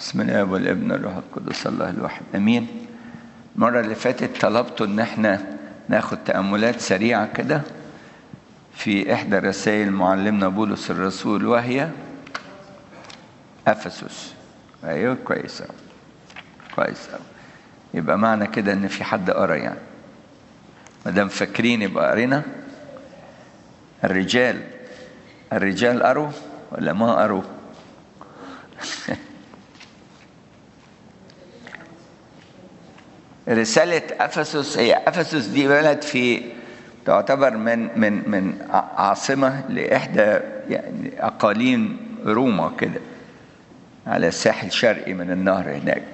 بسم الله والابن الروح القدس الله الواحد امين المره اللي فاتت طلبتوا ان احنا ناخد تاملات سريعه كده في احدى رسائل معلمنا بولس الرسول وهي افسس ايوه كويس أوي. كويس أوي. يبقى معنى كده ان في حد قرا يعني ما دام فاكرين يبقى قرينا الرجال الرجال قروا ولا ما قروا رسالة أفسس هي أفسس دي بلد في تعتبر من من من عاصمة لإحدى يعني أقاليم روما كده على الساحل الشرقي من النهر هناك.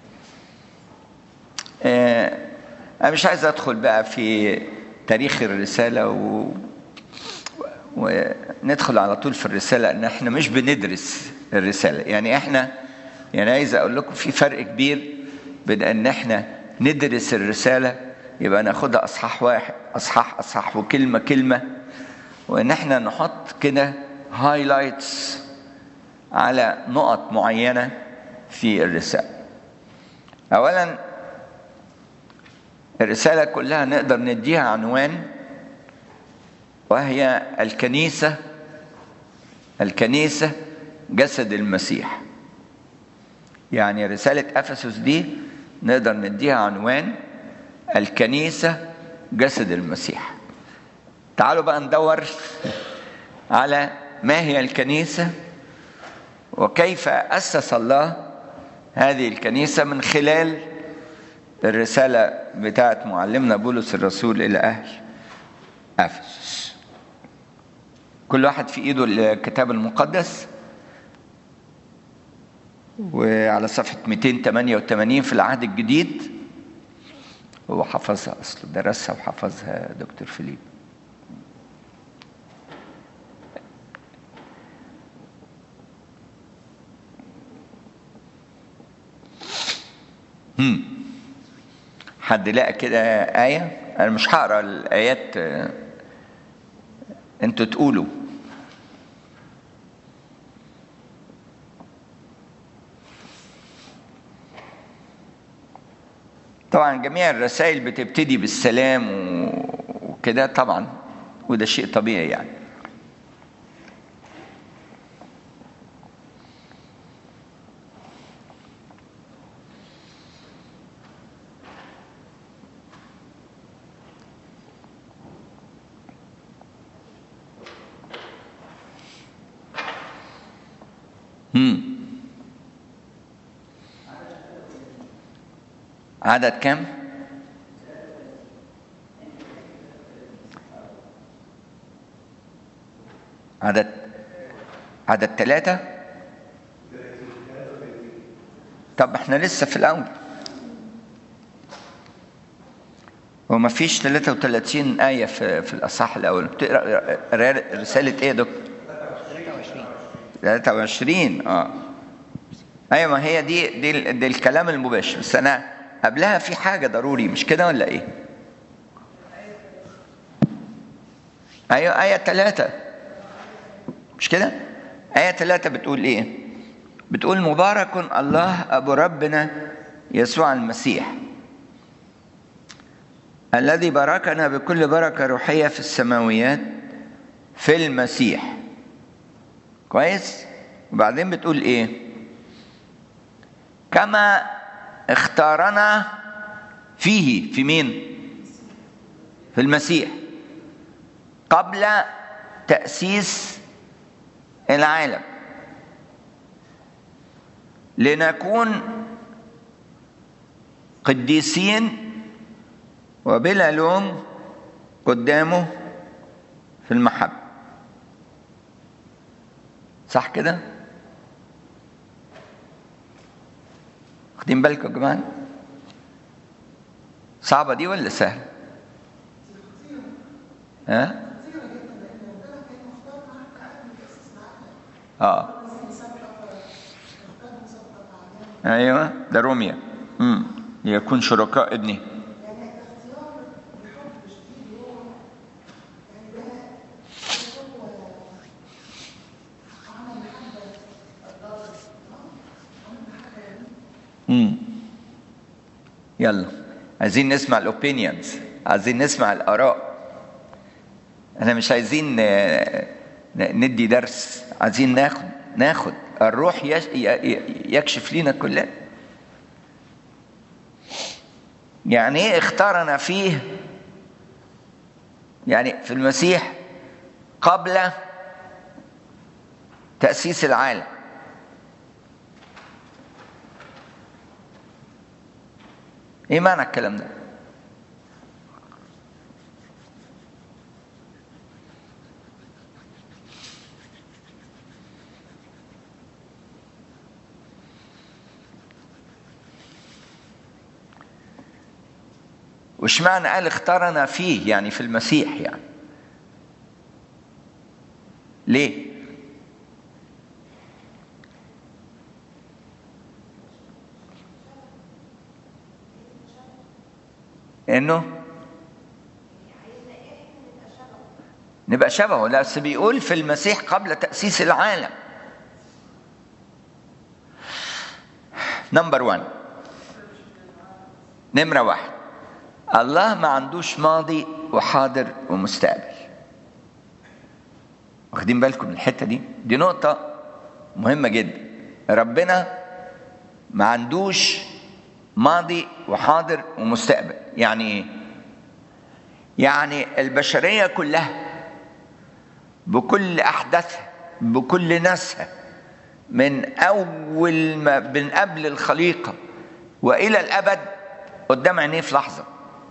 آه أنا مش عايز أدخل بقى في تاريخ الرسالة و وندخل على طول في الرسالة إن إحنا مش بندرس الرسالة، يعني إحنا يعني عايز أقول لكم في فرق كبير بين إن إحنا ندرس الرسالة يبقى ناخدها أصحاح واحد أصحاح أصحاح وكلمة كلمة وإن إحنا نحط كده هايلايتس على نقط معينة في الرسالة. أولا الرسالة كلها نقدر نديها عنوان وهي الكنيسة الكنيسة جسد المسيح. يعني رسالة أفسس دي نقدر نديها عنوان الكنيسة جسد المسيح تعالوا بقى ندور على ما هي الكنيسة وكيف أسس الله هذه الكنيسة من خلال الرسالة بتاعت معلمنا بولس الرسول إلى أهل أفسس كل واحد في إيده الكتاب المقدس وعلى صفحة 288 في العهد الجديد هو حفظها أصله درسها وحفظها دكتور فيليب هم. حد لقى كده آية أنا مش هقرا الآيات أنتوا تقولوا طبعا جميع الرسائل بتبتدي بالسلام وكده طبعا وده شيء طبيعي يعني هم عدد كم؟ عدد عدد ثلاثة طب احنا لسه في الأول وما فيش 33 آية في, في الأصحاح الأول بتقرأ رسالة إيه يا دكتور؟ 23 23 اه ايوه ما هي دي دي, دي الكلام المباشر بس انا قبلها في حاجة ضروري مش كده ولا ايه؟ ايوه آية ثلاثة مش كده؟ آية ثلاثة بتقول ايه؟ بتقول مبارك الله أبو ربنا يسوع المسيح الذي باركنا بكل بركة روحية في السماويات في المسيح كويس؟ وبعدين بتقول ايه؟ كما اختارنا فيه في مين في المسيح قبل تأسيس العالم لنكون قديسين وبلا لوم قدامه في المحبة صح كده؟ واخدين بالكم يا جماعه صعبه دي ولا سهله ها اه ايوه ده روميا امم يكون شركاء ابني امم يلا عايزين نسمع الاوبينيونز عايزين نسمع الاراء احنا مش عايزين ندي درس عايزين ناخد ناخد الروح يكشف لنا كلنا يعني ايه اختارنا فيه يعني في المسيح قبل تأسيس العالم ايه معنى الكلام ده وش معنى قال اختارنا فيه يعني في المسيح يعني ليه انه نبقى شبهه لا بس بيقول في المسيح قبل تأسيس العالم نمبر 1 نمرة واحد الله ما عندوش ماضي وحاضر ومستقبل واخدين بالكم من الحتة دي دي نقطة مهمة جدا ربنا ما عندوش ماضي وحاضر ومستقبل يعني ايه يعني البشرية كلها بكل أحداثها بكل ناسها من أول ما من قبل الخليقة وإلى الأبد قدام عينيه في لحظة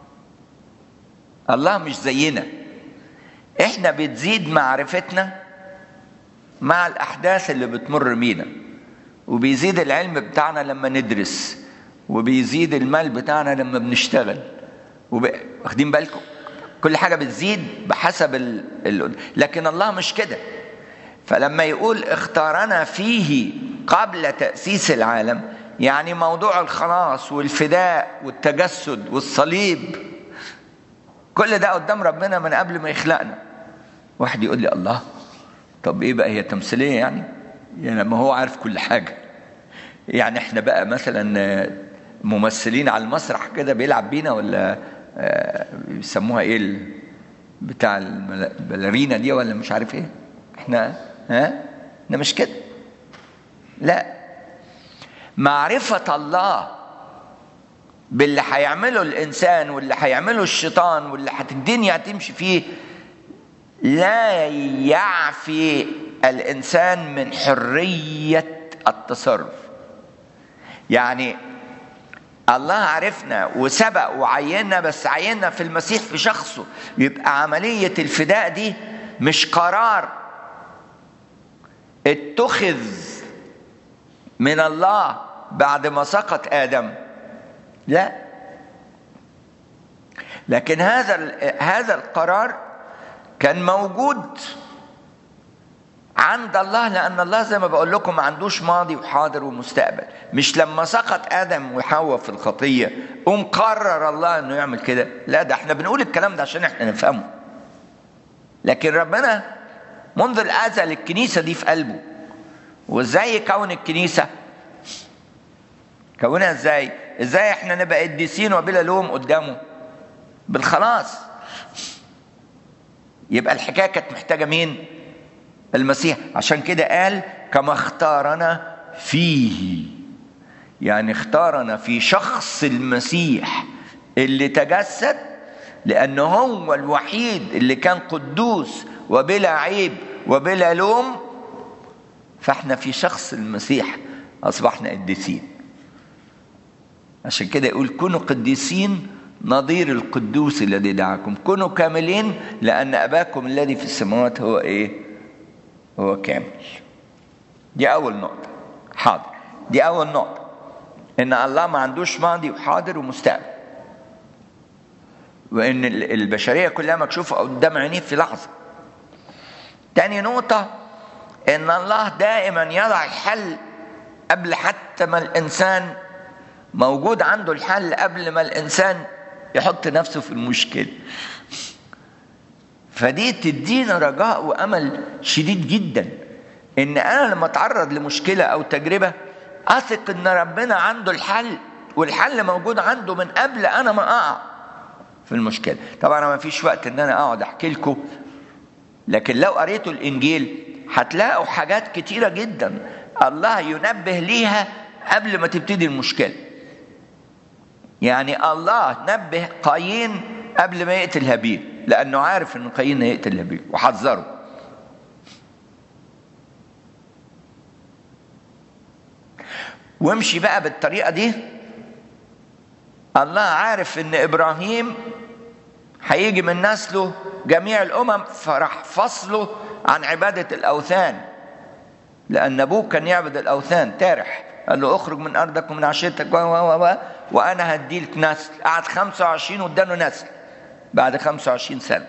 الله مش زينا احنا بتزيد معرفتنا مع الأحداث اللي بتمر بينا وبيزيد العلم بتاعنا لما ندرس وبيزيد المال بتاعنا لما بنشتغل وب... واخدين بالكم كل حاجه بتزيد بحسب ال... ال... لكن الله مش كده فلما يقول اختارنا فيه قبل تاسيس العالم يعني موضوع الخلاص والفداء والتجسد والصليب كل ده قدام ربنا من قبل ما يخلقنا واحد يقول لي الله طب ايه بقى هي تمثيليه يعني يعني لما هو عارف كل حاجه يعني احنا بقى مثلا ممثلين على المسرح كده بيلعب بينا ولا بيسموها ايه بتاع الباليرينا دي ولا مش عارف ايه احنا ها احنا مش كده لا معرفة الله باللي هيعمله الإنسان واللي هيعمله الشيطان واللي الدنيا هتمشي فيه لا يعفي الإنسان من حرية التصرف يعني الله عرفنا وسبق وعيننا بس عيننا في المسيح في شخصه يبقى عملية الفداء دي مش قرار اتخذ من الله بعد ما سقط آدم لا لكن هذا هذا القرار كان موجود عند الله لأن الله زي ما بقول لكم ما عندوش ماضي وحاضر ومستقبل مش لما سقط آدم وحواء في الخطية قوم قرر الله إنه يعمل كده لا ده احنا بنقول الكلام ده عشان احنا نفهمه لكن ربنا منذ الأزل الكنيسة دي في قلبه وازاي يكون الكنيسة كونها ازاي ازاي احنا نبقى قديسين وبلا لوم قدامه بالخلاص يبقى الحكاية كانت محتاجة مين المسيح عشان كده قال كما اختارنا فيه يعني اختارنا في شخص المسيح اللي تجسد لأنه هو الوحيد اللي كان قدوس وبلا عيب وبلا لوم فاحنا في شخص المسيح أصبحنا قديسين عشان كده يقول كونوا قديسين نظير القدوس الذي دعاكم كونوا كاملين لأن أباكم الذي في السماوات هو إيه هو كامل دي أول نقطة حاضر دي أول نقطة إن الله ما عندوش ماضي وحاضر ومستقبل وإن البشرية كلها مكشوفة قدام عينيه في لحظة تاني نقطة إن الله دائما يضع الحل قبل حتى ما الإنسان موجود عنده الحل قبل ما الإنسان يحط نفسه في المشكلة فدي تدينا رجاء وامل شديد جدا ان انا لما اتعرض لمشكله او تجربه اثق ان ربنا عنده الحل والحل موجود عنده من قبل انا ما اقع في المشكله طبعا ما فيش وقت ان انا اقعد احكي لكم لكن لو قريتوا الانجيل هتلاقوا حاجات كتيره جدا الله ينبه ليها قبل ما تبتدي المشكله يعني الله نبه قايين قبل ما يقتل هابيل لانه عارف ان قايين هيقتل هابيل وحذره وامشي بقى بالطريقه دي الله عارف ان ابراهيم هيجي من نسله جميع الامم فراح فصله عن عباده الاوثان لان ابوه كان يعبد الاوثان تارح قال له اخرج من ارضك ومن عشيرتك و و و وانا هديلك نسل قعد 25 واداله نسل بعد 25 سنه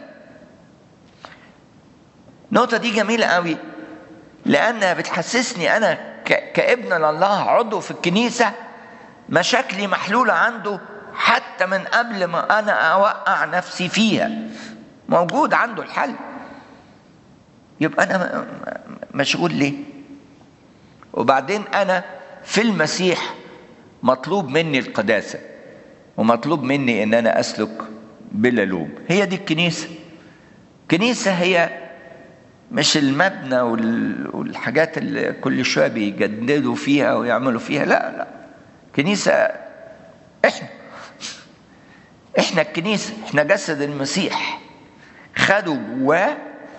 النقطه دي جميله قوي لانها بتحسسني انا كابن لله عضو في الكنيسه مشاكلي محلوله عنده حتى من قبل ما انا اوقع نفسي فيها موجود عنده الحل يبقى انا مشغول ليه وبعدين انا في المسيح مطلوب مني القداسه ومطلوب مني ان انا اسلك بلا لوم هي دي الكنيسه الكنيسه هي مش المبنى والحاجات اللي كل شويه بيجددوا فيها ويعملوا فيها لا لا كنيسه احنا احنا الكنيسه احنا جسد المسيح خدوا جواه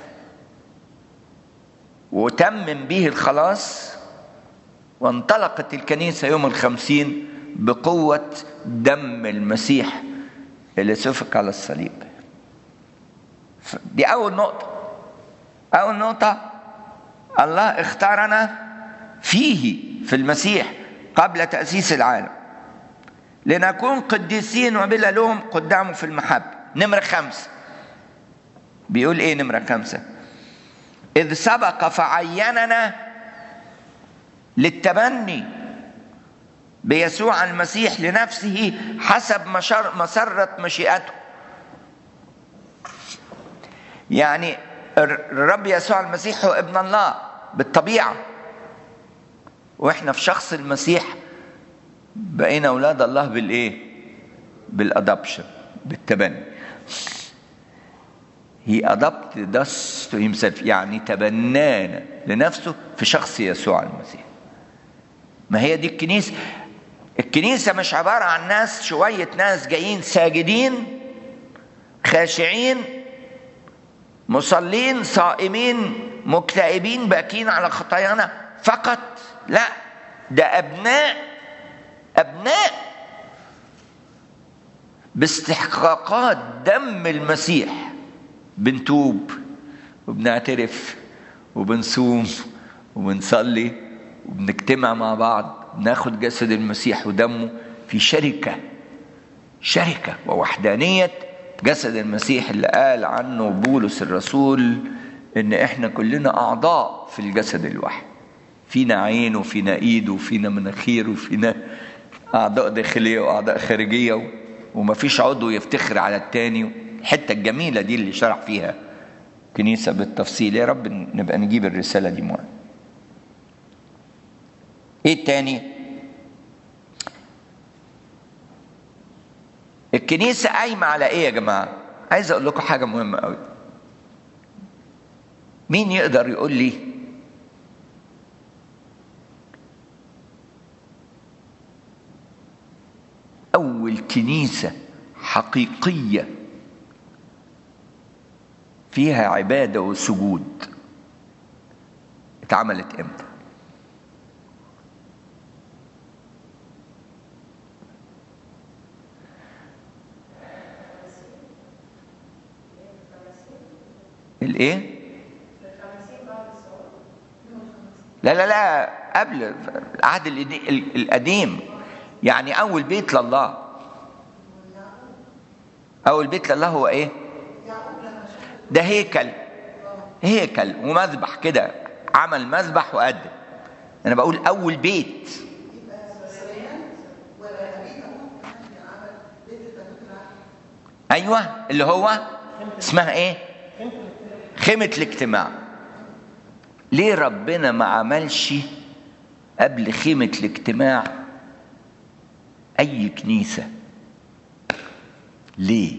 وتمم به الخلاص وانطلقت الكنيسة يوم الخمسين بقوة دم المسيح اللي سفك على الصليب دي أول نقطة أول نقطة الله اختارنا فيه في المسيح قبل تأسيس العالم لنكون قديسين وبلا لوم قدامه في المحبة نمرة خمسة بيقول ايه نمرة خمسة إذ سبق فعيننا للتبني بيسوع المسيح لنفسه حسب مشر مسرة مشيئته يعني الرب يسوع المسيح هو ابن الله بالطبيعة واحنا في شخص المسيح بقينا اولاد الله بالايه بالادابشن بالتبني he adopted us to himself يعني تبنانا لنفسه في شخص يسوع المسيح ما هي دي الكنيسة الكنيسة مش عبارة عن ناس شوية ناس جايين ساجدين خاشعين مصلين صائمين مكتئبين باكين على خطايانا فقط لا ده أبناء أبناء باستحقاقات دم المسيح بنتوب وبنعترف وبنصوم وبنصلي وبنجتمع مع بعض بناخد جسد المسيح ودمه في شركة شركة ووحدانية جسد المسيح اللي قال عنه بولس الرسول ان احنا كلنا اعضاء في الجسد الواحد فينا عين وفينا ايد وفينا مناخير وفينا اعضاء داخليه واعضاء خارجيه ومفيش عضو يفتخر على التاني الحته الجميله دي اللي شرح فيها كنيسه بالتفصيل يا رب نبقى نجيب الرساله دي مرة ايه التاني الكنيسه قايمه على ايه يا جماعه عايز اقول لكم حاجه مهمه قوي مين يقدر يقول لي اول كنيسه حقيقيه فيها عباده وسجود اتعملت امتى الايه لا لا لا قبل العهد القديم يعني اول بيت لله اول بيت لله هو ايه ده هيكل هيكل ومذبح كده عمل مذبح وقدم انا بقول اول بيت ايوه اللي هو اسمها ايه خيمة الاجتماع ليه ربنا ما عملش قبل خيمة الاجتماع أي كنيسة ليه؟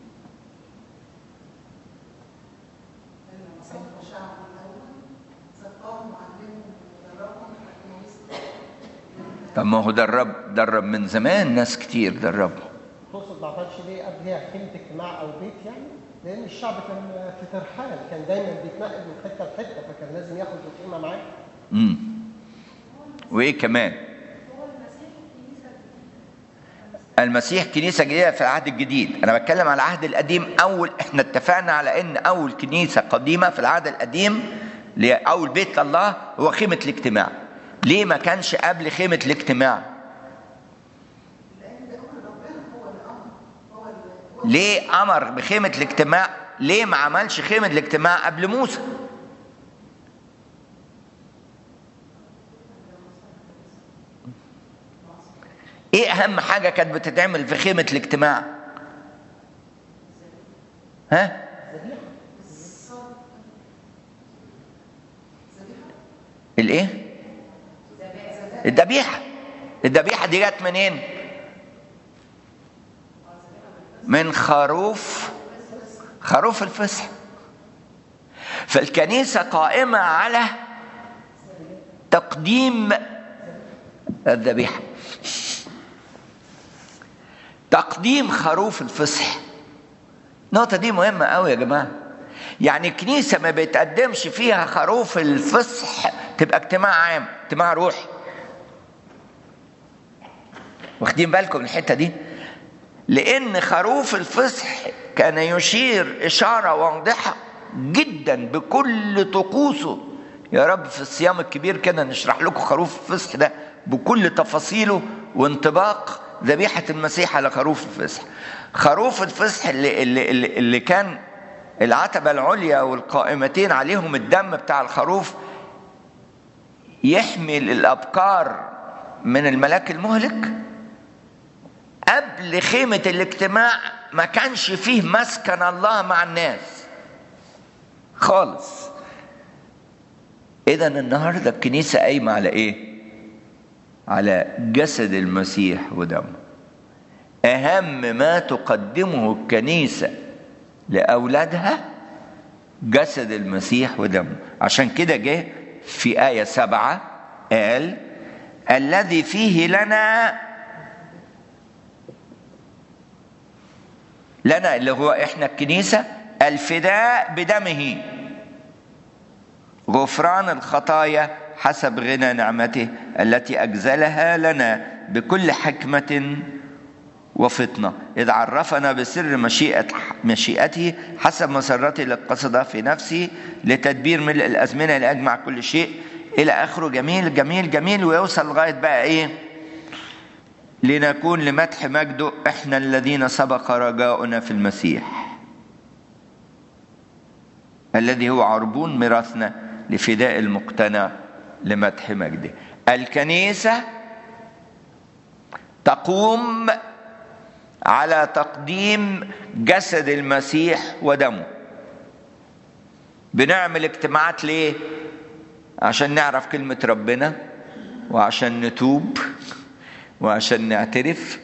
طب ما هو درب درب من زمان ناس كتير دربوا تقصد ما عملش ليه قبلها خيمه اجتماع او بيت يعني؟ لان الشعب كان في ترحال كان دايما بيتنقل من حته لحته فكان لازم ياخد القيمه معاه امم وايه كمان المسيح كنيسة جديدة في العهد الجديد أنا بتكلم على العهد القديم أول إحنا اتفقنا على إن أول كنيسة قديمة في العهد القديم اللي هي أول بيت الله هو خيمة الاجتماع ليه ما كانش قبل خيمة الاجتماع ليه أمر بخيمة الاجتماع ليه ما عملش خيمة الاجتماع قبل موسى ايه اهم حاجة كانت بتتعمل في خيمة الاجتماع ها الايه الذبيحة الذبيحة دي جت منين من خروف خروف الفصح فالكنيسة قائمة على تقديم الذبيحه تقديم خروف الفصح النقطة دي مهمة قوي يا جماعة يعني الكنيسة ما بيتقدمش فيها خروف الفصح تبقى اجتماع عام اجتماع روحي واخدين بالكم من الحتة دي لأن خروف الفصح كان يشير إشارة واضحة جدا بكل طقوسه يا رب في الصيام الكبير كده نشرح لكم خروف الفصح ده بكل تفاصيله وانطباق ذبيحة المسيح على خروف الفصح خروف الفصح اللي, اللي, اللي, اللي كان العتبة العليا والقائمتين عليهم الدم بتاع الخروف يحمل الأبكار من الملاك المهلك قبل خيمة الاجتماع ما كانش فيه مسكن الله مع الناس خالص إذا النهاردة الكنيسة قايمة على إيه؟ على جسد المسيح ودمه أهم ما تقدمه الكنيسة لأولادها جسد المسيح ودمه عشان كده جه في آية سبعة قال الذي فيه لنا لنا اللي هو احنا الكنيسة الفداء بدمه غفران الخطايا حسب غنى نعمته التي أجزلها لنا بكل حكمة وفطنة إذ عرفنا بسر مشيئة مشيئته حسب مسرته التي قصدها في نفسه لتدبير ملء الأزمنة لأجمع كل شيء إلى آخره جميل جميل جميل ويوصل لغاية بقى إيه لنكون لمدح مجده إحنا الذين سبق رجاؤنا في المسيح الذي هو عربون ميراثنا لفداء المقتنع لمدح مجده الكنيسة تقوم على تقديم جسد المسيح ودمه بنعمل اجتماعات ليه عشان نعرف كلمة ربنا وعشان نتوب وعشان نعترف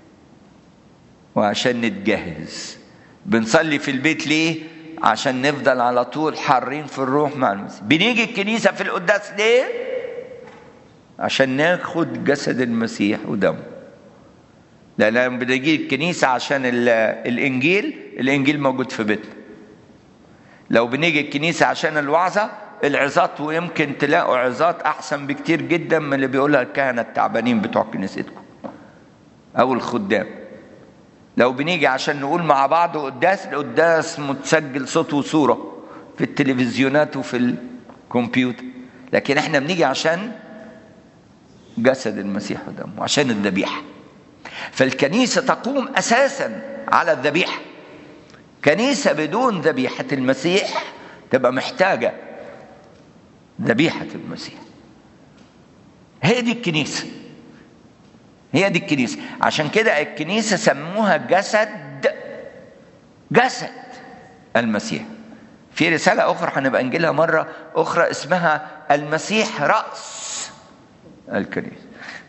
وعشان نتجهز بنصلي في البيت ليه عشان نفضل على طول حارين في الروح مع المسيح بنيجي الكنيسة في القداس ليه عشان ناخد جسد المسيح ودمه لأن لما بنيجي الكنيسة عشان الإنجيل الإنجيل موجود في بيتنا لو بنيجي الكنيسة عشان الوعظة العظات ويمكن تلاقوا عظات أحسن بكتير جدا من اللي بيقولها الكهنة التعبانين بتوع كنيستكم أو الخدام لو بنيجي عشان نقول مع بعض قداس القداس متسجل صوت وصورة في التلفزيونات وفي الكمبيوتر لكن احنا بنيجي عشان جسد المسيح ودمه عشان الذبيحة فالكنيسة تقوم أساسا على الذبيحة كنيسة بدون ذبيحة المسيح تبقى محتاجة ذبيحة المسيح هي دي الكنيسة هي دي الكنيسة عشان كده الكنيسة سموها جسد جسد المسيح في رسالة أخرى هنبقى نجيلها مرة أخرى اسمها المسيح رأس الكنيسة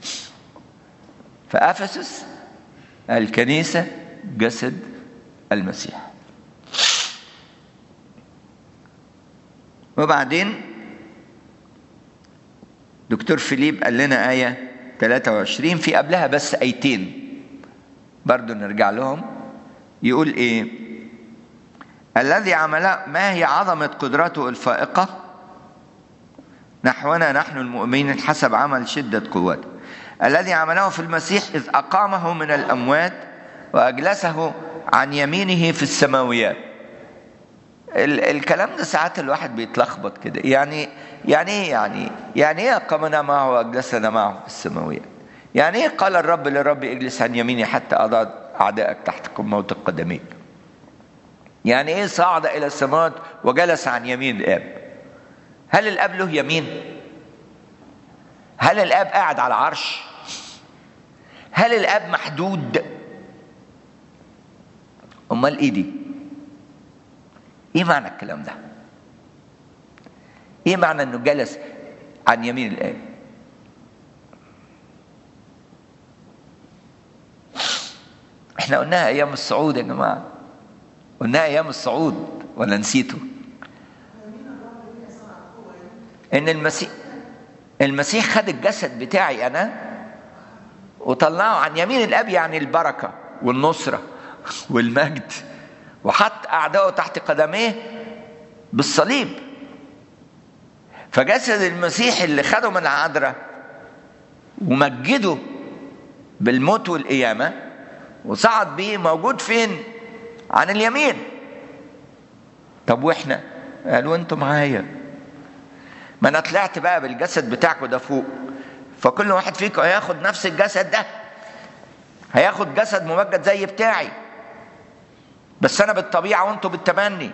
فأفسس الكنيسة جسد المسيح وبعدين دكتور فيليب قال لنا آية 23 في قبلها بس آيتين برضو نرجع لهم يقول إيه الذي عمل ما هي عظمة قدرته الفائقة نحونا نحن المؤمنين حسب عمل شدة قوته الذي عمله في المسيح إذ أقامه من الأموات وأجلسه عن يمينه في السماويات ال- الكلام ده ساعات الواحد بيتلخبط كده يعني يعني ايه يعني يعني ايه اقامنا معه واجلسنا معه في السماويات يعني ايه قال الرب للرب اجلس عن يميني حتى اضع اعدائك تحت موت القدمين يعني ايه صعد الى السماوات وجلس عن يمين الاب هل الاب له يمين هل الاب قاعد على عرش هل الاب محدود امال ايه دي ايه معنى الكلام ده ايه معنى انه جلس عن يمين الاب احنا قلناها ايام الصعود يا جماعه قلناها ايام الصعود ولا نسيتوا ان المسيح المسيح خد الجسد بتاعي انا وطلعه عن يمين الاب يعني البركه والنصره والمجد وحط اعدائه تحت قدميه بالصليب فجسد المسيح اللي خده من العذراء ومجده بالموت والقيامه وصعد بيه موجود فين عن اليمين طب واحنا قالوا انتوا معايا ما انا طلعت بقى بالجسد بتاعكم ده فوق فكل واحد فيكم هياخد نفس الجسد ده هياخد جسد ممجد زي بتاعي بس انا بالطبيعه وانتوا بالتمني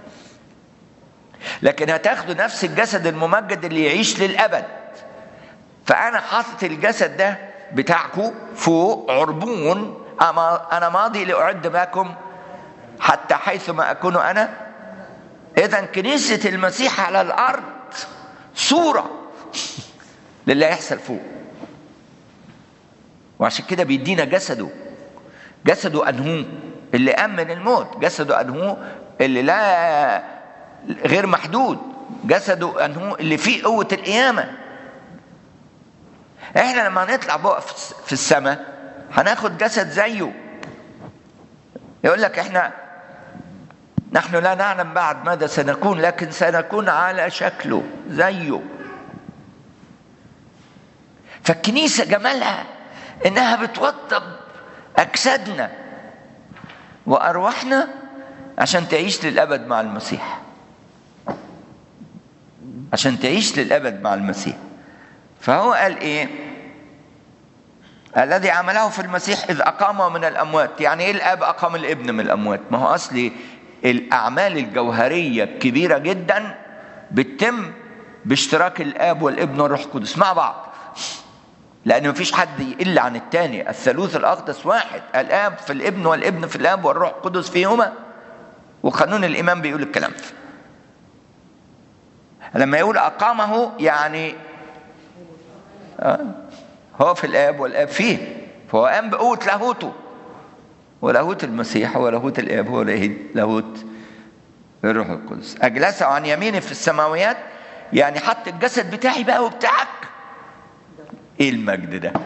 لكن هتاخدوا نفس الجسد الممجد اللي يعيش للابد فانا حاطط الجسد ده بتاعكم فوق عربون أما انا ماضي لاعد معكم حتى حيث ما اكون انا اذا كنيسه المسيح على الارض صوره للي هيحصل فوق وعشان كده بيدينا جسده جسده انهوه اللي قام من الموت جسده انهوه اللي لا غير محدود جسده انهوه اللي فيه قوه القيامه احنا لما نطلع بقى في السماء هناخد جسد زيه يقول لك احنا نحن لا نعلم بعد ماذا سنكون لكن سنكون على شكله زيه فالكنيسه جمالها انها بتوضب اجسادنا وارواحنا عشان تعيش للابد مع المسيح عشان تعيش للابد مع المسيح فهو قال ايه الذي عمله في المسيح اذ اقامه من الاموات يعني ايه الاب اقام الابن من الاموات ما هو اصلي الاعمال الجوهريه الكبيره جدا بتتم باشتراك الاب والابن والروح القدس مع بعض لان مفيش حد يقل عن الثاني الثالوث الاقدس واحد الاب في الابن والابن في الاب والروح القدس فيهما وقانون الايمان بيقول الكلام لما يقول اقامه يعني آه هو في الاب والاب فيه فهو قام بقوه لاهوته ولاهوت المسيح هو لاهوت الاب هو لاهوت الروح القدس اجلسه عن يميني في السماويات يعني حط الجسد بتاعي بقى وبتاعك ايه المجد ده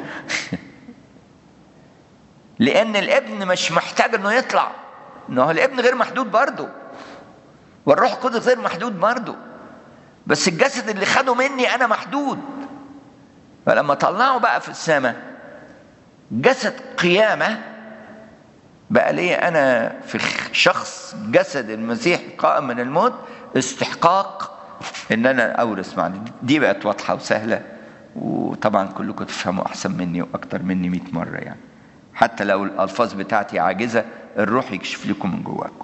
لان الابن مش محتاج انه يطلع انه الابن غير محدود برضه والروح القدس غير محدود برضه بس الجسد اللي خده مني انا محدود فلما طلعه بقى في السماء جسد قيامه بقى ليه انا في شخص جسد المسيح قائم من الموت استحقاق ان انا اورث معنى دي بقت واضحه وسهله وطبعا كلكم تفهموا احسن مني واكتر مني 100 مره يعني حتى لو الالفاظ بتاعتي عاجزه الروح يكشف لكم من جواكم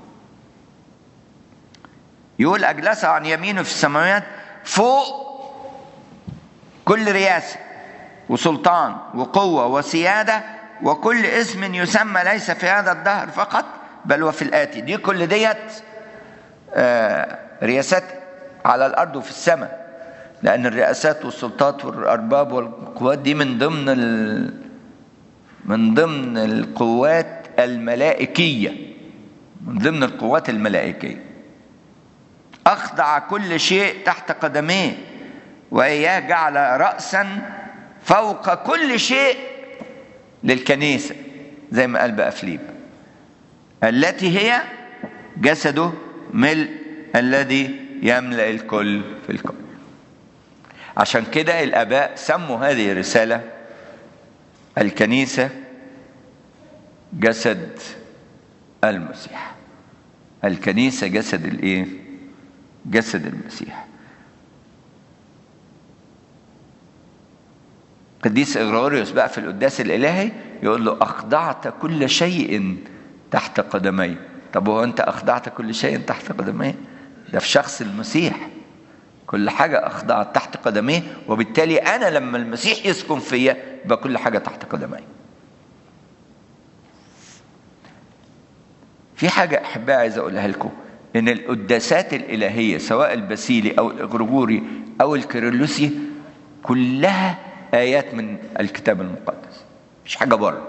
يقول اجلس عن يمينه في السماوات فوق كل رياسه وسلطان وقوه وسياده وكل اسم يسمى ليس في هذا الدهر فقط بل وفي الاتي دي كل ديت آه رياسات على الارض وفي السماء لأن الرئاسات والسلطات والأرباب والقوات دي من ضمن ال... من ضمن القوات الملائكية من ضمن القوات الملائكية أخضع كل شيء تحت قدميه وإياه جعل رأسا فوق كل شيء للكنيسة زي ما قال بقى فليب التي هي جسده ملء الذي يملأ الكل في الكل عشان كده الآباء سموا هذه الرسالة الكنيسة جسد المسيح الكنيسة جسد الايه جسد المسيح قديس إغراريوس بقى في القداس الإلهي يقول له أخضعت كل شيء تحت قدمي طب هو أنت أخضعت كل شيء تحت قدمي ده في شخص المسيح كل حاجة أخضعت تحت قدميه وبالتالي أنا لما المسيح يسكن فيا يبقى كل حاجة تحت قدمي في حاجة أحبها عايز أقولها لكم إن القداسات الإلهية سواء البسيلي أو الإغرغوري أو الكيرلسي كلها آيات من الكتاب المقدس مش حاجة بره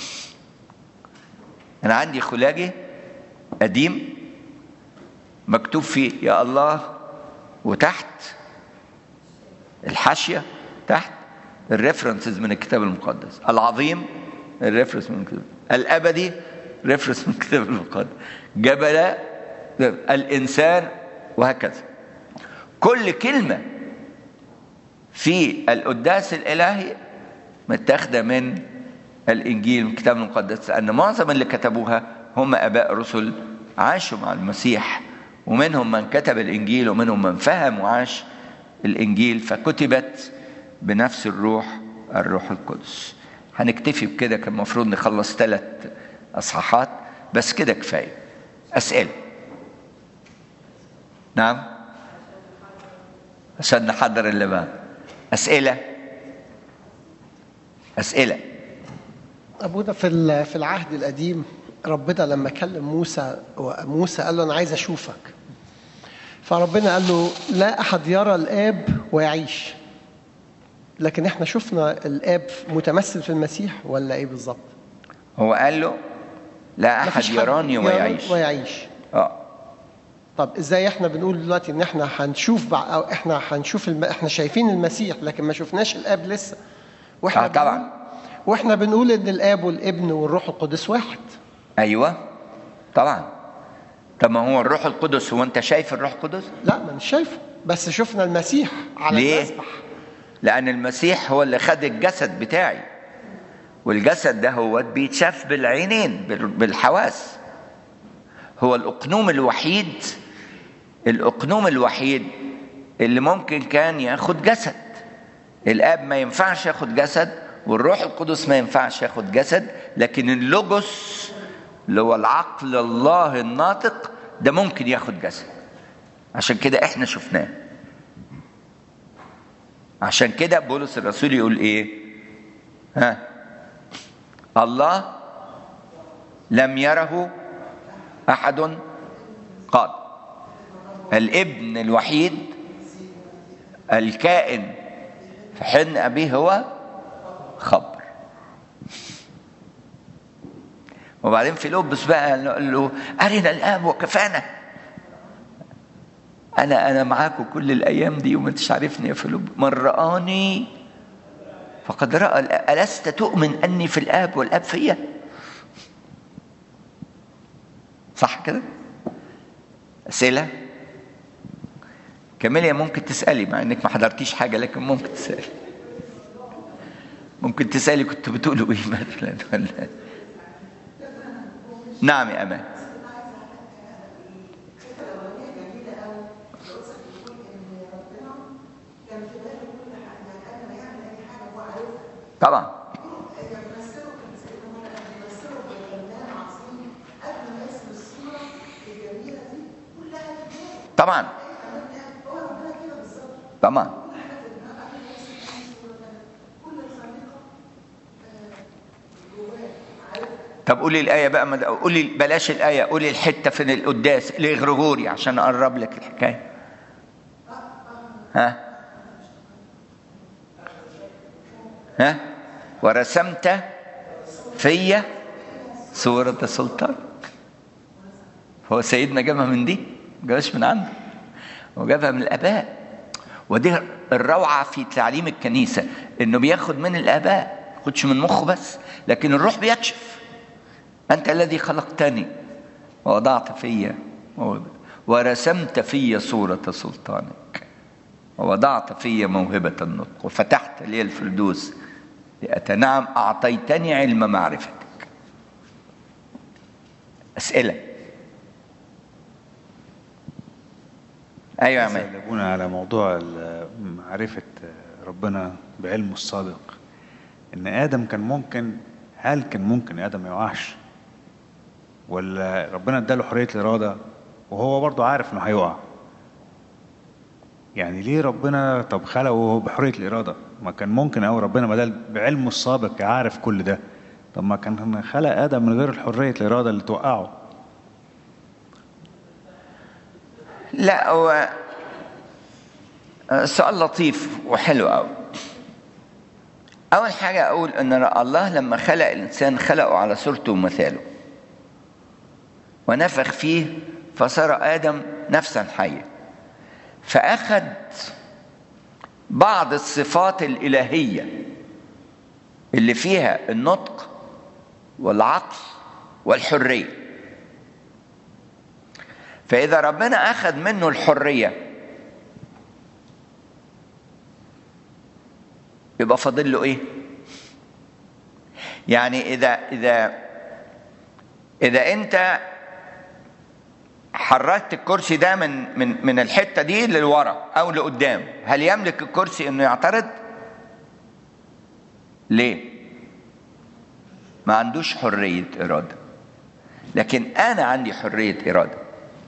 أنا عندي خلاجي قديم مكتوب فيه يا الله وتحت الحاشية تحت الريفرنسز من الكتاب المقدس العظيم الريفرنس من الكتاب الأبدي ريفرنس من الكتاب المقدس جبل الإنسان وهكذا كل كلمة في القداس الإلهي متاخدة من الإنجيل من الكتاب المقدس لأن معظم اللي كتبوها هم آباء رسل عاشوا مع المسيح ومنهم من كتب الإنجيل ومنهم من فهم وعاش الإنجيل فكتبت بنفس الروح الروح القدس هنكتفي بكده كان المفروض نخلص ثلاث أصحاحات بس كده كفاية أسئلة نعم عشان نحضر اللي بعد أسئلة أسئلة أبونا في ال- في العهد القديم ربنا لما كلم موسى وموسى قال له أنا عايز أشوفك فربنا قال له لا أحد يرى الآب ويعيش لكن احنا شفنا الآب متمثل في المسيح ولا إيه بالظبط؟ هو قال له لا أحد مفيش حد يراني يرى ويعيش ويعيش اه طب ازاي احنا بنقول دلوقتي ان احنا هنشوف بع... او احنا هنشوف الم... احنا شايفين المسيح لكن ما شفناش الاب لسه واحنا آه، طبعاً. بنقول... واحنا بنقول ان الاب والابن والروح القدس واحد ايوه طبعا طب ما هو الروح القدس هو انت شايف الروح القدس لا ما مش شايفه بس شفنا المسيح على ليه؟ المسبح لان المسيح هو اللي خد الجسد بتاعي والجسد ده هو بيتشاف بالعينين بال- بالحواس هو الاقنوم الوحيد الاقنوم الوحيد اللي ممكن كان ياخد جسد الاب ما ينفعش ياخد جسد والروح القدس ما ينفعش ياخد جسد لكن اللوجوس اللي هو العقل الله الناطق ده ممكن ياخد جسد عشان كده احنا شفناه عشان كده بولس الرسول يقول ايه ها الله لم يره احد قال الابن الوحيد الكائن في حضن ابيه هو خبر وبعدين في لبس بقى قال له ارنا الاب وكفانا انا انا معاكم كل الايام دي وما انتش عارفني يا فيلب من رآني فقد رأى الآب. ألست تؤمن أني في الآب والآب فيا صح كده أسئلة كاميليا ممكن تسألي مع إنك ما حضرتيش حاجة لكن ممكن تسألي ممكن تسألي كنت بتقولوا إيه مثلا ولا نعم يا أمان طبعا طبعا طبعا طب قولي الآية بقى مد... قولي بلاش الآية قولي الحتة في القداس الإغرغوري عشان أقرب لك الحكاية ها ها ورسمت في صورة سلطان هو سيدنا جابها من دي ما جابهاش من عنده هو جابها من الآباء ودي الروعة في تعليم الكنيسة إنه بياخد من الآباء ما ياخدش من مخه بس لكن الروح بيكشف أنت الذي خلقتني ووضعت في ورسمت في صورة سلطانك ووضعت في موهبة النطق وفتحت لي الفردوس لأتنعم أعطيتني علم معرفتك أسئلة أيوة يا عماد ابونا على موضوع معرفة ربنا بعلمه السابق ان ادم كان ممكن هل كان ممكن ادم ما يقعش ولا ربنا اداله حرية الارادة وهو برضه عارف انه هيقع يعني ليه ربنا طب خلقه بحرية الارادة ما كان ممكن او ربنا بدل بعلمه السابق عارف كل ده طب ما كان خلق ادم من غير حرية الارادة اللي توقعه لا هو سؤال لطيف وحلو قوي أول حاجة أقول أن الله لما خلق الإنسان خلقه على صورته ومثاله ونفخ فيه فصار آدم نفسا حية فأخذ بعض الصفات الإلهية اللي فيها النطق والعقل والحرية فإذا ربنا أخذ منه الحرية يبقى فاضل له إيه؟ يعني إذا إذا إذا أنت حركت الكرسي ده من من من الحتة دي للورا أو لقدام هل يملك الكرسي إنه يعترض؟ ليه؟ ما عندوش حرية إرادة لكن أنا عندي حرية إرادة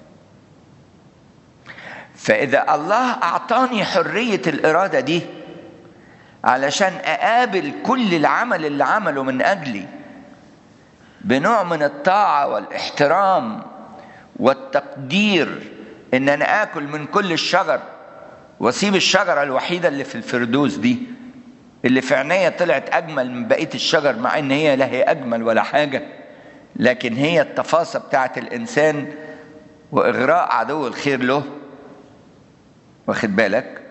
فإذا الله أعطاني حرية الإرادة دي علشان أقابل كل العمل اللي عمله من أجلي بنوع من الطاعة والاحترام والتقدير إن أنا آكل من كل الشجر وأسيب الشجرة الوحيدة اللي في الفردوس دي اللي في عينيا طلعت أجمل من بقية الشجر مع إن هي لا هي أجمل ولا حاجة لكن هي التفاصة بتاعت الإنسان وإغراء عدو الخير له واخد بالك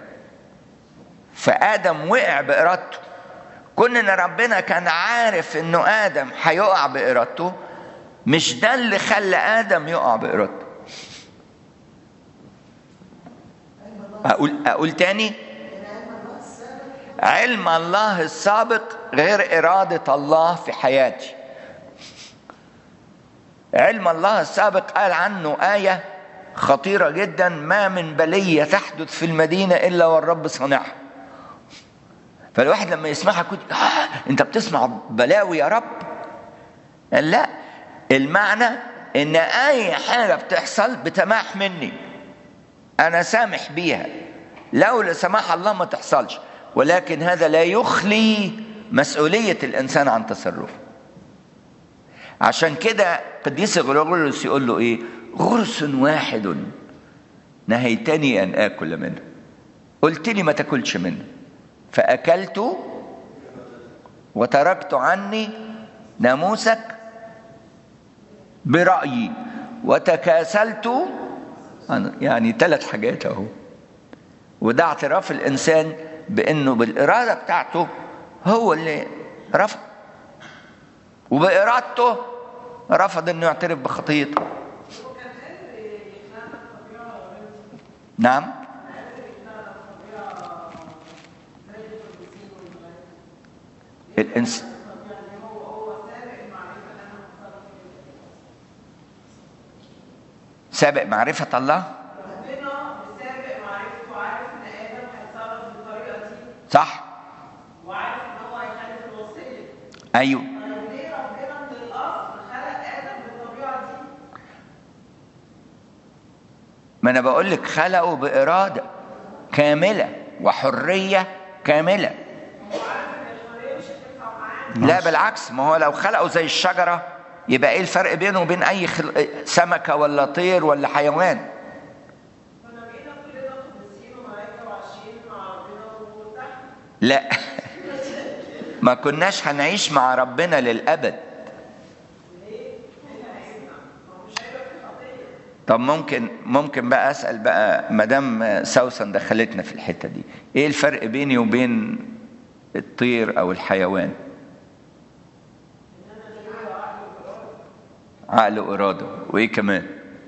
فآدم وقع بإرادته كون إن ربنا كان عارف إنه آدم هيقع بإرادته مش ده اللي خلى آدم يقع بإرادته أقول أقول تاني علم الله السابق غير إرادة الله في حياتي علم الله السابق قال عنه آية خطيرة جدا ما من بلية تحدث في المدينة إلا والرب صنعها فالواحد لما يسمعها كنت آه انت بتسمع بلاوي يا رب لا المعنى ان اي حاجة بتحصل بتماح مني انا سامح بيها لو لسماح الله ما تحصلش ولكن هذا لا يخلي مسؤولية الانسان عن تصرفه عشان كده قديس غرغرس يقول له ايه غرس واحد نهيتني ان اكل منه قلت لي ما تاكلش منه فاكلت وتركت عني ناموسك برايي وتكاسلت يعني ثلاث حاجات اهو وده اعتراف الانسان بانه بالاراده بتاعته هو اللي رفض وبارادته رفض انه يعترف بخطيته نعم الإنس سابق معرفة الله صح وعارف ان هو هيخالف الوصيه أيوه طيب ليه ربنا من الاصل خلق ادم بالطبيعه دي ما أنا بقول لك خلقه بإرادة كاملة وحرية كاملة لا بالعكس ما هو لو خلقه زي الشجرة يبقى ايه الفرق بينه وبين اي خل... سمكة ولا طير ولا حيوان كنا بقينا كلنا قديسين وملائكه وعايشين مع ربنا وارتحنا لا ما كناش هنعيش مع ربنا للأبد طب ممكن ممكن بقى اسال بقى مدام سوسن دخلتنا في الحته دي ايه الفرق بيني وبين الطير او الحيوان عقل واراده وايه كمان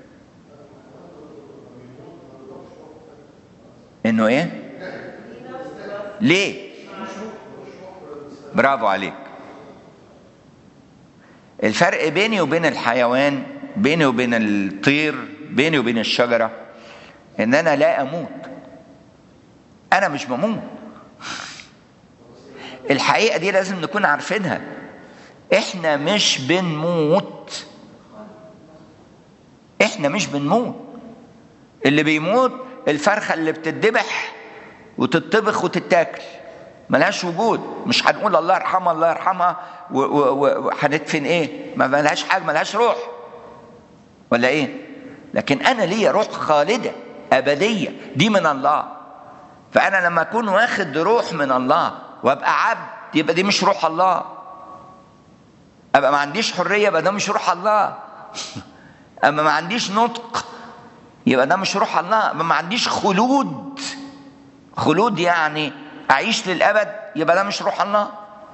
انه ايه ليه برافو عليك الفرق بيني وبين الحيوان بيني وبين الطير بيني وبين الشجرة ان انا لا اموت انا مش بموت الحقيقة دي لازم نكون عارفينها احنا مش بنموت احنا مش بنموت اللي بيموت الفرخة اللي بتتذبح وتطبخ وتتاكل ملهاش وجود مش هنقول الله يرحمها الله يرحمها وهندفن ايه ما ملهاش حاجه ملهاش روح ولا ايه لكن انا ليا روح خالده ابديه دي من الله فانا لما اكون واخد روح من الله وابقى عبد يبقى دي مش روح الله ابقى ما عنديش حريه يبقى ده مش روح الله اما ما عنديش نطق يبقى ده مش روح الله اما ما عنديش خلود خلود يعني اعيش للابد يبقى ده مش روح الله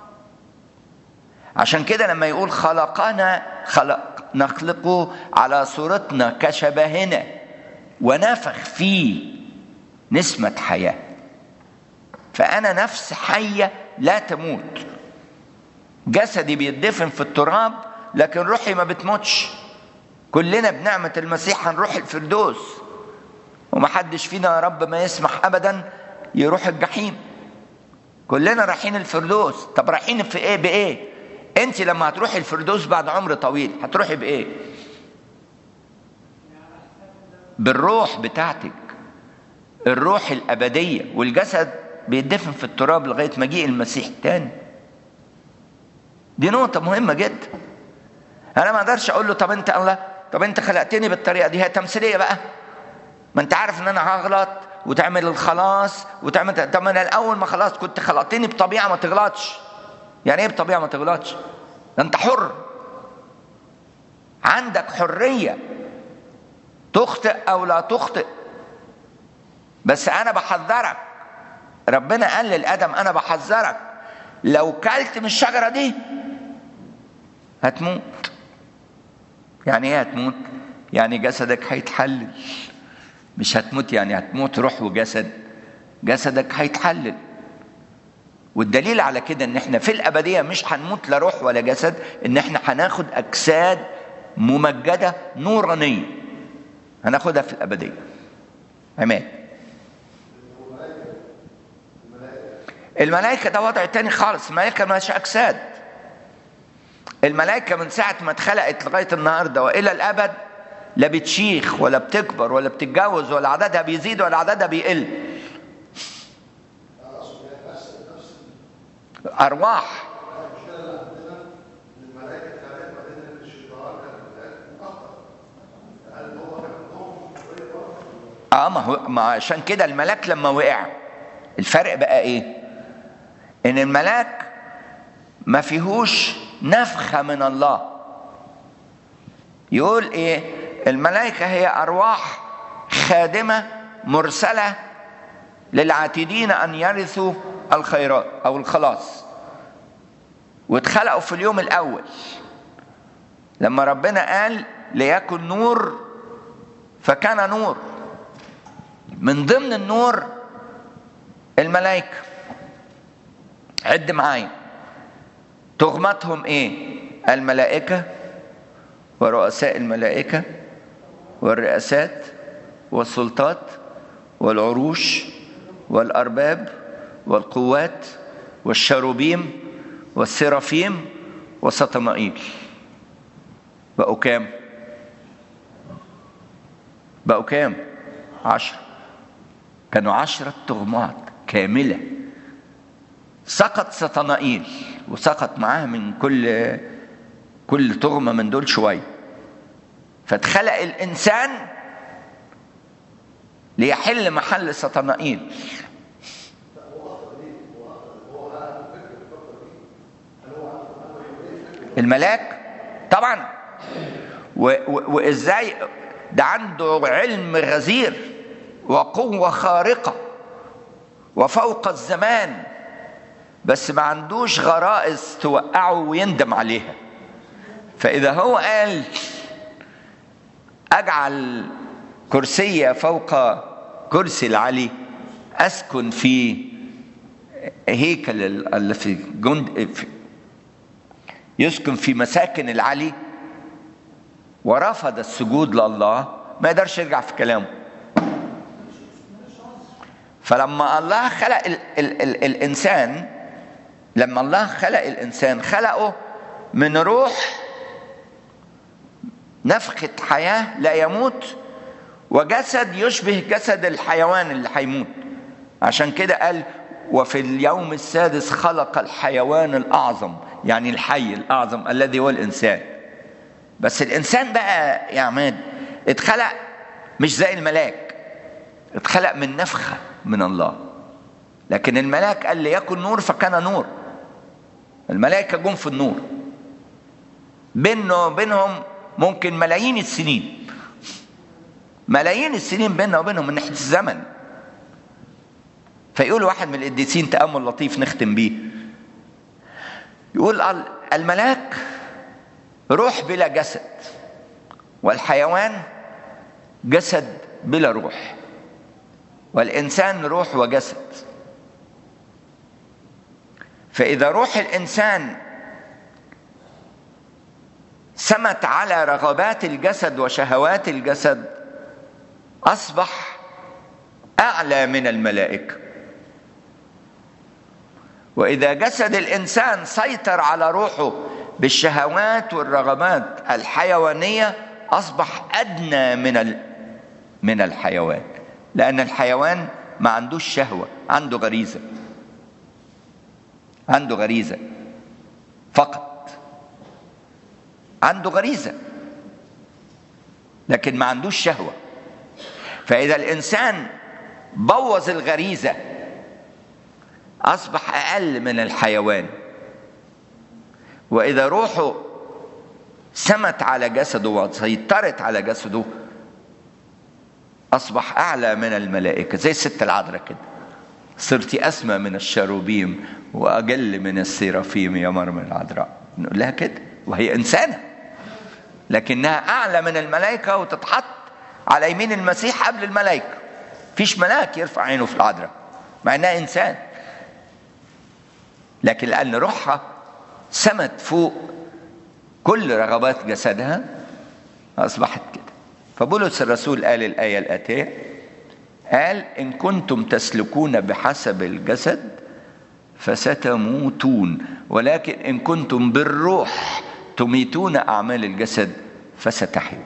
عشان كده لما يقول خلقنا خلق نخلقه على صورتنا كشبهنا ونفخ فيه نسمة حياة فأنا نفس حية لا تموت جسدي بيدفن في التراب لكن روحي ما بتموتش كلنا بنعمة المسيح هنروح الفردوس ومحدش فينا يا رب ما يسمح أبدا يروح الجحيم كلنا رايحين الفردوس طب رايحين في ايه بايه انت لما هتروحي الفردوس بعد عمر طويل هتروحي بايه بالروح بتاعتك الروح الابديه والجسد بيدفن في التراب لغايه مجيء المسيح الثاني دي نقطه مهمه جدا انا ما اقدرش اقول له طب انت الله طب انت خلقتني بالطريقه دي هي تمثيليه بقى ما انت عارف ان انا هغلط وتعمل الخلاص وتعمل طب انا الاول ما خلاص كنت خلقتني بطبيعه ما تغلطش يعني ايه بطبيعه ما تغلطش ده انت حر عندك حريه تخطئ او لا تخطئ بس انا بحذرك ربنا قال للادم انا بحذرك لو كلت من الشجره دي هتموت يعني ايه هتموت يعني جسدك هيتحلل مش هتموت يعني هتموت روح وجسد جسدك هيتحلل والدليل على كده ان احنا في الابديه مش هنموت لا روح ولا جسد ان احنا هناخد اجساد ممجده نورانيه هناخدها في الابديه عماد الملائكة ده وضع تاني خالص الملائكة مالهاش أجساد الملائكة من ساعة ما اتخلقت لغاية النهاردة وإلى الأبد لا بتشيخ ولا بتكبر ولا بتتجوز ولا عددها بيزيد ولا عددها بيقل أرواح اه ما هو ما عشان كده الملاك لما وقع الفرق بقى ايه؟ ان الملاك ما فيهوش نفخه من الله يقول ايه؟ الملائكه هي ارواح خادمه مرسله للعاتدين ان يرثوا الخيرات او الخلاص واتخلقوا في اليوم الاول لما ربنا قال ليكن نور فكان نور من ضمن النور الملائكه عد معايا تغمتهم ايه الملائكه ورؤساء الملائكه والرئاسات والسلطات والعروش والارباب والقوات والشروبيم والسرافيم وسطمائيل بقوا كام بقوا كام عشرة كانوا عشرة تغمات كاملة سقط سطنائيل وسقط معاه من كل كل تغمة من دول شوية فاتخلق الإنسان ليحل محل سطنائيل الملاك طبعا و- و- وازاي ده عنده علم غزير وقوة خارقة وفوق الزمان بس ما عندوش غرائز توقعه ويندم عليها فإذا هو قال أجعل كرسي فوق كرسي العلي أسكن في هيكل ال- اللي في جند في- يسكن في مساكن العلي ورفض السجود لله ما يقدرش يرجع في كلامه فلما الله خلق ال ال ال الانسان لما الله خلق الانسان خلقه من روح نفخة حياة لا يموت وجسد يشبه جسد الحيوان اللي هيموت عشان كده قال وفي اليوم السادس خلق الحيوان الأعظم يعني الحي الأعظم الذي هو الإنسان بس الإنسان بقى يا عماد اتخلق مش زي الملاك اتخلق من نفخة من الله لكن الملاك قال ليكن نور فكان نور الملائكة جم في النور بينه وبينهم ممكن ملايين السنين ملايين السنين بيننا وبينهم من ناحية الزمن فيقول واحد من القديسين تأمل لطيف نختم بيه يقول ال- الملاك روح بلا جسد والحيوان جسد بلا روح والإنسان روح وجسد فإذا روح الإنسان سمت على رغبات الجسد وشهوات الجسد أصبح أعلى من الملائكة وإذا جسد الإنسان سيطر على روحه بالشهوات والرغبات الحيوانية أصبح أدنى من ال... من الحيوان لأن الحيوان ما عندوش شهوة عنده غريزة عنده غريزة فقط عنده غريزة لكن ما عندوش شهوة فإذا الإنسان بوظ الغريزة أصبح أقل من الحيوان وإذا روحه سمت على جسده وسيطرت على جسده أصبح أعلى من الملائكة زي الست العذراء كده صرت أسمى من الشروبيم وأجل من السيرافيم يا مريم العذراء نقول لها كده وهي إنسانة لكنها أعلى من الملائكة وتتحط على يمين المسيح قبل الملائكة فيش ملاك يرفع عينه في العذراء مع إنها إنسان لكن لأن روحها سمت فوق كل رغبات جسدها أصبحت كده فبولس الرسول قال الآية الآتية قال إن كنتم تسلكون بحسب الجسد فستموتون ولكن إن كنتم بالروح تميتون أعمال الجسد فستحيون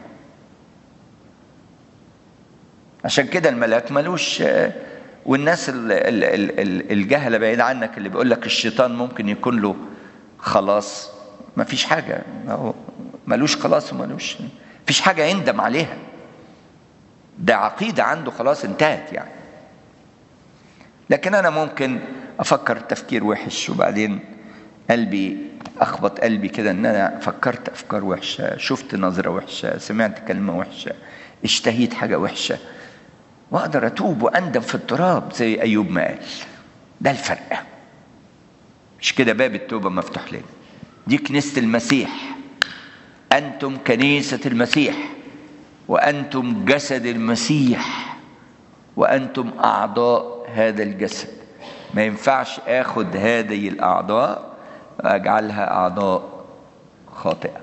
عشان كده الملاك ملوش والناس ال- ال- ال- ال- الجهله بعيد عنك اللي بيقول لك الشيطان ممكن يكون له خلاص ما فيش حاجه ما هو ملوش خلاص وملوش فيش حاجه يندم عليها ده عقيده عنده خلاص انتهت يعني لكن انا ممكن افكر تفكير وحش وبعدين قلبي اخبط قلبي كده ان انا فكرت افكار وحشه شفت نظره وحشه سمعت كلمه وحشه اشتهيت حاجه وحشه واقدر اتوب واندم في التراب زي ايوب ما قال ده الفرق مش كده باب التوبه مفتوح لنا دي كنيسه المسيح انتم كنيسه المسيح وانتم جسد المسيح وانتم اعضاء هذا الجسد ما ينفعش اخد هذه الاعضاء واجعلها اعضاء خاطئه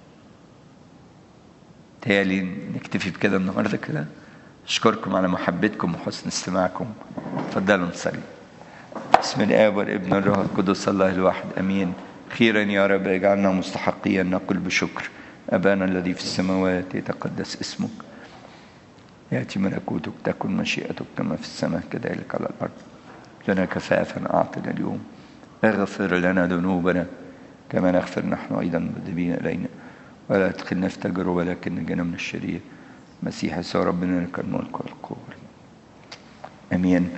تالي نكتفي بكده النهارده كده اشكركم على محبتكم وحسن استماعكم تفضلوا نصلي بسم الاب والابن والروح القدس الله الواحد امين خيرا يا رب اجعلنا مستحقين نقول بشكر ابانا الذي في السماوات يتقدس اسمك ياتي ملكوتك تكن مشيئتك كما في السماء كذلك على الارض لنا كفافا اعطنا اليوم اغفر لنا ذنوبنا كما نغفر نحن ايضا المذنبين الينا ولا تدخلنا في تجربه لكن نجنا من الشرير مسيح يسوع ربنا لك الملك والقوه امين